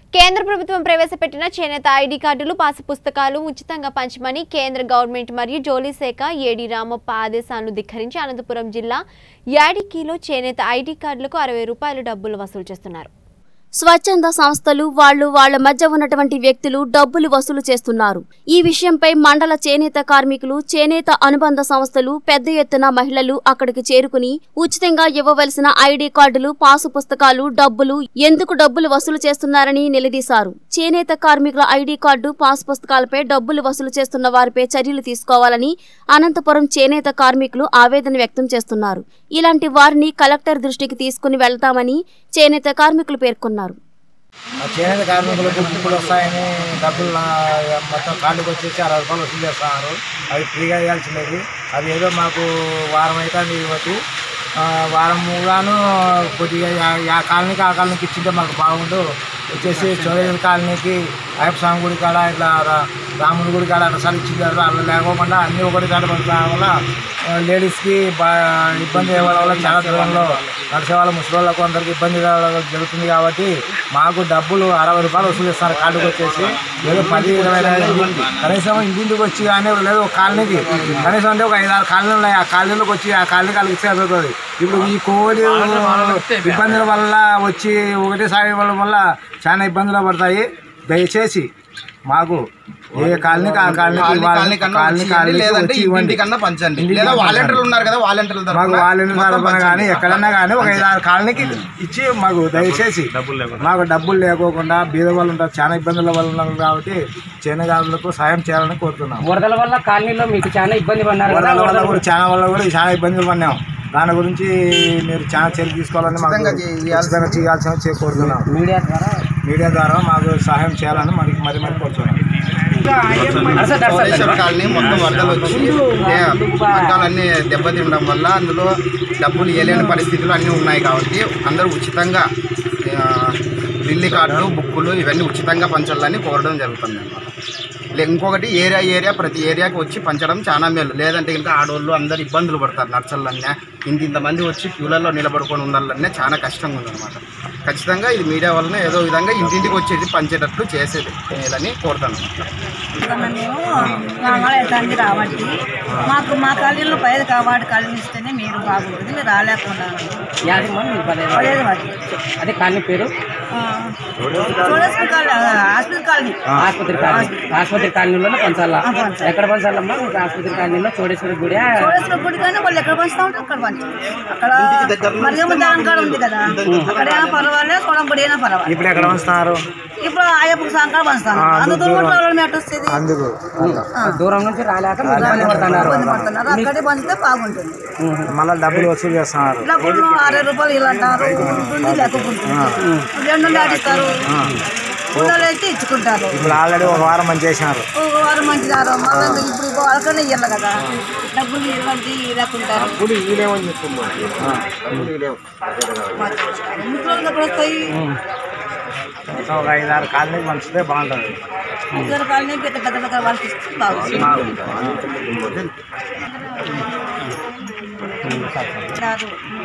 కేంద్ర ప్రభుత్వం ప్రవేశపెట్టిన చేనేత ఐడి కార్డులు పాసు పుస్తకాలు ఉచితంగా పంచమని కేంద్ర గవర్నమెంట్ మరియు జోలీ శాఖ ఏడి రామప్ప ఆదేశాలను ధిక్కరించి అనంతపురం జిల్లా యాడికీలో చేనేత ఐడి కార్డులకు అరవై రూపాయలు డబ్బులు వసూలు చేస్తున్నారు స్వచ్ఛంద సంస్థలు వాళ్ళు వాళ్ళ మధ్య ఉన్నటువంటి వ్యక్తులు డబ్బులు వసూలు చేస్తున్నారు ఈ విషయంపై మండల చేనేత కార్మికులు చేనేత అనుబంధ సంస్థలు పెద్ద ఎత్తున మహిళలు అక్కడికి చేరుకుని ఉచితంగా ఇవ్వవలసిన ఐడి కార్డులు పాసు పుస్తకాలు డబ్బులు ఎందుకు డబ్బులు వసూలు చేస్తున్నారని నిలదీశారు చేనేత కార్మికుల ఐడి కార్డు పాసు పుస్తకాలపై డబ్బులు వసూలు చేస్తున్న వారిపై చర్యలు తీసుకోవాలని అనంతపురం చేనేత కార్మికులు ఆవేదన వ్యక్తం చేస్తున్నారు ఇలాంటి వారిని కలెక్టర్ దృష్టికి తీసుకుని వెళ్తామని చేనేత కార్మికులు పేర్కొన్నారు ఆ చేనేత కార్మికులకు ఇప్పుడు వస్తాయని డబ్బులు నా- మొత్తం కార్డుకి వచ్చేసి అరవై రూపాయలు వసూలు చేస్తున్నారు అవి ఫ్రీగా ఇవ్వాల్సినవి అది ఏదో మాకు వారం అవుతుంది బట్టి ఆ, వారం గాను కొద్దిగా యా- యా కాలనీకి ఆ కాలనీకి ఇచ్చింటే మాకు బాగుండు వచ్చేసి చౌదరి కాలనీకి అయ్యప్ప స్వామి గుడి కాడ ఇట్లా రా- రాముడి గుడి కాడ అట్లా ఇచ్చింటారు అలా లేకోకుండా అన్ని ఒకటి కాడ పడతాం వల్ల ఆ, లేడీస్కి బా ఇబ్బంది అవ్వడం వల్ల చాలా దూరంలో నడిచే వాళ్ళ ముసలి వాళ్ళకు అందరికి ఇబ్బంది కావడం జరుగుతుంది కాబట్టి మాకు డబ్బులు అరవై రూపాయలు వసూలు చేస్తారు కార్డుకి వచ్చేసి ఏదో పది ఇరవై ఐదు కనీసం ఇంటింటికి వచ్చి కానీ లేదు ఒక కాలనీకి కనీసం అంటే ఒక ఐదు ఆరు కాలనీలు ఉన్నాయి ఆ కాలనీలోకి వచ్చి ఆ కాలనీకి వాళ్ళకి ఇస్తే సరిపోతుంది ఇప్పుడు ఈ కోవిడ్ ఇబ్బందుల వల్ల వచ్చి ఒకటేసారి ఇవ్వడం వల్ల చాలా ఇబ్బందులు పడతాయి దయచేసి మాకు ఏ కాలనీకి ఆ కాలనీకి కాలనీ ఇవ్వాలి. కాలనీ కన్నా కాలనీ వచ్చి కాలనీకి లేదంటే వచ్చి ఇవ్వండి ఇంటికన్నా పంచండి ఇంటికి లేదా పంచండి. వాలంటీర్లు ఉన్నారు కదా వాలంటీర్ల మాకు తరపున వాళ్ళని మొత్తం తరపున పంచండి. కానీ ఎక్కడన్నా కానీ ఒక ఐదు ఆరు కాలనీకి ఇచ్చి మాకు దయచేసి మాకు డబ్బులు లేకోకుండా బీద వాళ్ళు ఉంటారు చాలా ఇబ్బందుల వల్ల ఉన్నారు కాబట్టి చేనగారులకు సాయం చేయాలని కోరుతున్నాం వరదల వల్ల కాలనీలో మీకు చాలా ఇబ్బంది పడినారు కదా వరదల వల్ల కూడా చాలా వల్ల కూడా చాలా ఇబ్బందులు పడినాం దాని గురించి మీరు చాలా చర్య తీసుకోవాలని మాకు ఖచ్చితంగా చేయాల్సి- ఖచ్చితంగా చేయాల్సిన చే- కోరుతున్నాం మీడియా ద్వారా మీడియా ద్వారా మాకు సహాయం చేయాలని మరి మరి మరి కోరుతున్నాం అరస చౌడేశ్వర కాలనీ మొత్తం వరదలు వచ్చి ఏ, వర్గాలన్నీ దెబ్బతినడం వల్ల అందులో డబ్బులు ఇవ్వలేని పరిస్థితులు అన్నీ ఉన్నాయి కాబట్టి అందరూ ఉచితంగా ఆ, ఢిల్లీ కార్డులు బుక్కులు ఇవన్నీ ఉచితంగా పంచాలని కోరడం జరుగుతుంది అన్నమాట లే ఇంకొకటి ఏరియా ఏరియా ప్రతి ఏరియాకి వచ్చి పంచడం చాలా మేలు లేదంటే ఇంకా ఆడవాళ్ళు అందరు ఇబ్బందులు పడతారు నర్సల్లన్నీ ఇంత ఇంతమంది వచ్చి క్యూలలో నిలబడుకొని ఉండాలనే చాలా కష్టంగా ఉందన్నమాట ఖచ్చితంగా ఇది మీడియా వలన ఏదో విధంగా ఇంటింటికి వచ్చేది పంచేటట్లు చేసేది మేలని కోరుతాను మేము రామాలయానికి రావండి మాకు మా కాలనీలో పైరు కావాడు కాలనీ ఇస్తేనే మీరు బాగుంటుంది మీరు రాలేకుండా యాభై మంది మీకు పదహైదు పడేది వాటి అదే కాలనీ పేరు చూడేసిన కాలనీ హాస్పిటల్ కాలనీ ఆసుపత్రి కాలనీ ఆసుపత్రి కాలనీలోనే పంచాలా ఆ, పంచాలి. ఎక్కడ పంచాలమ్మా మీకు ఆసుపత్రి కాలనీలో చోడేశ్వరి గుడి చూడేసిన గుడి కానీ వాళ్ళు ఎక్కడ పంచుతా ఉంటారు అక్కడ పంచాలి అక్కడ మరిగమ్మ దాని కాడ ఉంది కదా అక్కడైనా పర్వాలేదు చూడంబడి అయినా పర్వాలేదు ఇప్పుడు ఎక్కడ వస్తున్నారు ఇప్పుడు అయ్యప్ప సాయంకాలం పంచుతాను ఆ, అంత అందుకు దూరం రావడం ఎట్ట వస్తుంది అందుకు దూరం నుంచి రాలేక మీరు ఇబ్బంది పడుతున్నారు ఇబ్బంది పడుతున్నారు అక్కడే పంచితే బాగుంటుంది మళ్ళీ డబ్బులు వసూలు చేస్తున్నారు డబ్బులు అరవై రూపాయలు ఇలా అంటారు ఉంటుంది లేకుంటుంది రెండు దాటిస్తారు ఉండలు అయితే ఇచ్చుకుంటారు ఇప్పుడు ఆల్రెడీ ఒక వారం మంచి చేసినారు ఒక వారం మంచిదారు మళ్ళీ ఇప్పుడు వాళ్ళకనే ఇవ్వాలి కదా డబ్బులు ఇవ్వండి లేకుంటారు ఇంట్లో ఎక్కడ వస్తాయి మొత్తం ఒక ఐదు ఆరు కాలనీకి మంచిదే బాగుంటుంది ఇద్దరు కాలనీ పెద్ద పెద్ద పెద్ద వాళ్ళకి ఇస్తే బాగుంటుంది రాదు.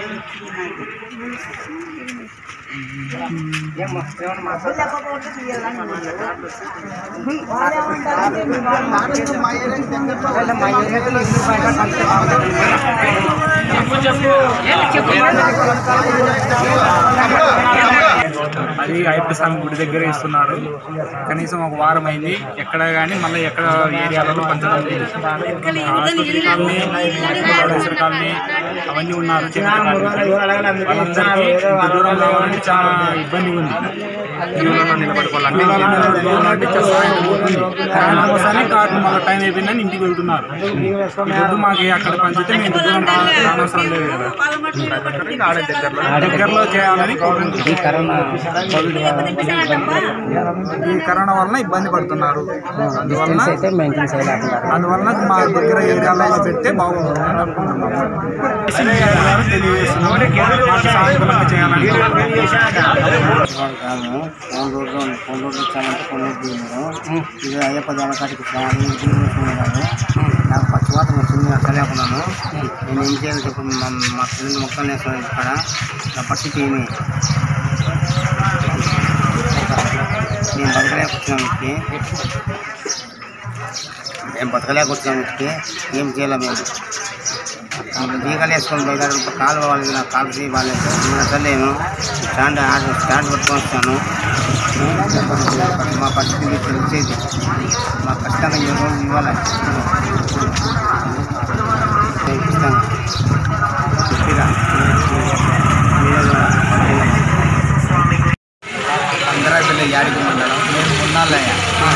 లేకపోతే తీయాలని వాళ్ళే ఉంటారు, మీ వాళ్ళు అది అయ్యప్ప స్వామి గుడి దగ్గర ఇస్తున్నారు కనీసం ఒక వారం అయింది ఎక్కడ కానీ మళ్ళీ ఎక్కడ ఏరియాలలో పంచడం లేదు ఆసుపత్రి కాలనీ కోటేశ్వర కాలనీ అవన్నీ ఉన్నారు చిన్న కార్మికులు. వాళ్ళందరికీ ఇంత దూరం రావాలంటే చాలా ఇబ్బంది ఉంది క్యూలలో నిలబడుకోవాలంటే నిలబడుకోవాలంటే చాలా సాయం ఉంది. దాని కోసమే కార్డు మళ్ళీ టైం అయిపోయిందని ఇంటికి వెళ్తున్నారు ఇప్పుడు మాకు అక్కడ పంచితే మేము ఇంత దూరం రా- రానవసరం లేదు కదా దగ్గరలో చేయాలని కోరుకుంటున్నాం ఈ కరోనా కోవిడ్ ఈ కరోనా వలన ఇబ్బంది పడుతున్నారు అందువలన అయితే మెయింటైన్ చేయలేకున్నారు అందువలన మా దగ్గర ఏరియాలలో పెడితే బాగుంటుంది అని అనుకుంటున్నాము తెలియజేస్తున్నాము మాకు సానుకూలంగా చేయాలని కాదు ఫోన్ రోడ్లో ఫోన్ రోడ్లో ఇచ్చామంటే ఫోన్ రోడ్ దిగినారు ఇది అయ్యప్ప దేవకాటికి ఇచ్చామని ఇంటికి వేసుకున్నాను నాకు పచ్చివాతం వచ్చింది నేను చదివాకున్నాను నేను ఏం చేయాలి చెప్పు మా మా పిల్లలు మొక్కలు వేసుకున్నాను ఇక్కడ నా పరిస్థితి ఏమి బతకలేక వచ్చినాం ఇంటికి మేము బతకలేక వచ్చినాం ఇంటికి ఏం చేయాలి మేము బీగాలు వేసుకొని బయట కాలు వాళ్ళకి నా కాలు చేయి బాగాలేదు నేను అసలు నేను స్టాండ్ ఆడ- స్టాండ్ పట్టుకొని వస్తాను మా పరిస్థితి మీకు తెలిసేది మా కష్టంగా ఈ రోజు ఇవ్వాలి నేను ఇస్తాను చెప్పిరా అందరాపల్లి యాడికి మండలం నేను మున్నాలయ్య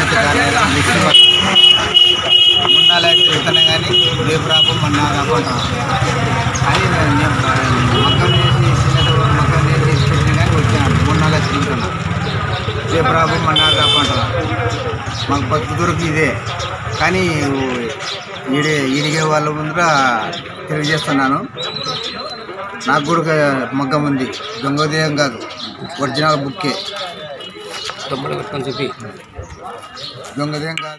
మున్నాలయ్య తిరుగుతాను కానీ రేపురాపు మన్నా కాకుంటాం అని నేను మొక్కం చేసి చిన్నది మొక్కం చేసి పెట్టిన కానీ వచ్చాను మున్నాలే తిరుగుతున్నా రేపురాపు మన్నా కాకుంటాం మాకు బతుకు దొరికి ఇదే కానీ ఈడి ఈడిగే వాళ్ళ ముందర తెలియజేస్తున్నాను నాకు కూడా ఒక మగ్గం ఉంది దొంగోదయం కాదు ఒరిజినల్ బుక్కే దొంగదేం కాదు